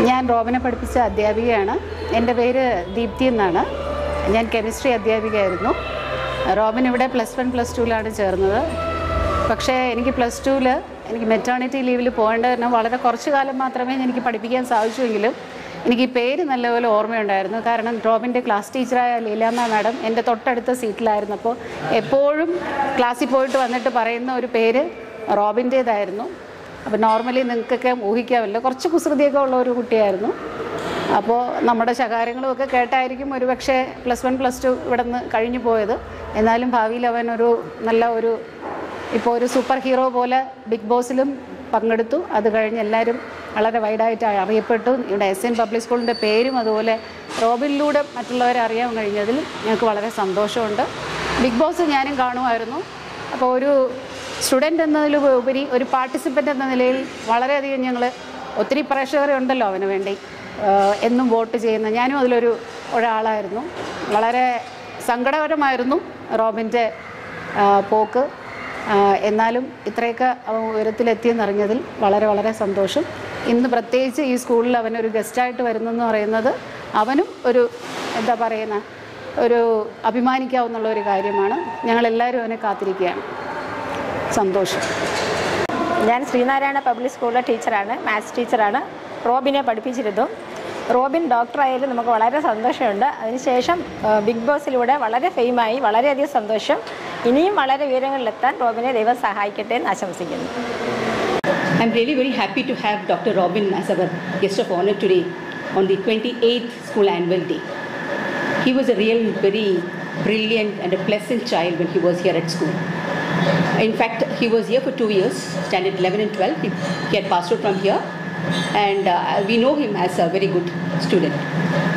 ഞാൻ റോബിനെ പഠിപ്പിച്ച അധ്യാപികയാണ് എൻ്റെ പേര് ദീപ്തി എന്നാണ് ഞാൻ കെമിസ്ട്രി അധ്യാപികയായിരുന്നു റോബിൻ ഇവിടെ പ്ലസ് വൺ പ്ലസ് ടുവിലാണ് ചേർന്നത് പക്ഷേ എനിക്ക് പ്ലസ് ടുവിൽ എനിക്ക് മെറ്റേണിറ്റി ലീവിൽ പോകേണ്ട കാരണം വളരെ കുറച്ച് കാലം മാത്രമേ എനിക്ക് പഠിപ്പിക്കാൻ സാധിച്ചുവെങ്കിലും എനിക്ക് ഈ പേര് നല്ലപോലെ ഓർമ്മയുണ്ടായിരുന്നു കാരണം റോബിൻ്റെ ക്ലാസ് ടീച്ചറായ ലീലാമ്മ മാഡം എൻ്റെ തൊട്ടടുത്ത സീറ്റിലായിരുന്നപ്പോൾ എപ്പോഴും ക്ലാസ്സിൽ പോയിട്ട് വന്നിട്ട് പറയുന്ന ഒരു പേര് റോബിൻ്റേതായിരുന്നു അപ്പോൾ നോർമലി നിങ്ങൾക്കൊക്കെ ഊഹിക്കാമല്ലോ കുറച്ച് കുസൃതിയൊക്കെ ഉള്ള ഒരു കുട്ടിയായിരുന്നു അപ്പോൾ നമ്മുടെ ശകാരങ്ങളുമൊക്കെ കേട്ടായിരിക്കും ഒരു പക്ഷേ പ്ലസ് വൺ പ്ലസ് ടു ഇവിടെ നിന്ന് കഴിഞ്ഞു പോയത് എന്നാലും ഭാവിയിൽ അവൻ ഒരു നല്ല ഒരു ഇപ്പോൾ ഒരു സൂപ്പർ ഹീറോ പോലെ ബിഗ് ബോസിലും പങ്കെടുത്തു അത് കഴിഞ്ഞ് എല്ലാവരും വളരെ വൈഡായിട്ട് അറിയപ്പെട്ടു ഇവിടെ എസ് എൻ പബ്ലിക് സ്കൂളിൻ്റെ പേരും അതുപോലെ റോബിനിലൂടെ മറ്റുള്ളവരെ അറിയാൻ കഴിഞ്ഞതിൽ ഞങ്ങൾക്ക് വളരെ സന്തോഷമുണ്ട് ബിഗ് ബോസ് ഞാനും കാണുമായിരുന്നു അപ്പോൾ ഒരു സ്റ്റുഡൻ്റ് എന്നതിലുപരി ഒരു പാർട്ടിസിപ്പൻ്റ് എന്ന നിലയിൽ വളരെയധികം ഞങ്ങൾ ഒത്തിരി പ്രേക്ഷകരെ ഉണ്ടല്ലോ അവന് വേണ്ടി ആഹ് എന്നും വോട്ട് ചെയ്യുന്ന ഞാനും അതിലൊരു ഒരാളായിരുന്നു വളരെ സങ്കടകരമായിരുന്നു റോബിൻ്റെ ആഹ് പോക്ക് ആഹ് എന്നാലും ഇത്രയൊക്കെ അവൻ ഉയരത്തിലെത്തിയെന്നറിഞ്ഞതിൽ വളരെ വളരെ സന്തോഷം ഇന്ന് പ്രത്യേകിച്ച് ഈ സ്കൂളിൽ അവനൊരു ഗസ്റ്റായിട്ട് വരുന്നെന്ന് പറയുന്നത് അവനും ഒരു എന്താ പറയുന്ന ഒരു അഭിമാനിക്കാവുന്നുള്ള ഒരു കാര്യമാണ് ഞങ്ങളെല്ലാവരും അവനെ കാത്തിരിക്കുകയാണ് സന്തോഷം ഞാൻ ശ്രീനാരായണ പബ്ലിക് സ്കൂളിലെ ടീച്ചറാണ് മാത്സ് ടീച്ചറാണ് റോബിനെ പഠിപ്പിച്ചിരുന്നു റോബിൻ ഡോക്ടറായാലും നമുക്ക് വളരെ സന്തോഷമുണ്ട് അതിനുശേഷം ആ, ബിഗ് ബോസിലൂടെ വളരെ ഫെയിമായി വളരെയധികം സന്തോഷം ഇനിയും വളരെ ഉയരങ്ങളിലെത്താൻ റോബിനെ ദൈവം സഹായിക്കട്ടെ എന്ന് ആശംസിക്കുന്നു I'm really very happy to have Dr. Robin as our guest of honor today on the 28th school annual day. He was a real, very brilliant and a pleasant child when he was here at school. In fact, he was here for two years, standard 11 and 12. He, he had passed out from here, and uh, we know him as a very good student.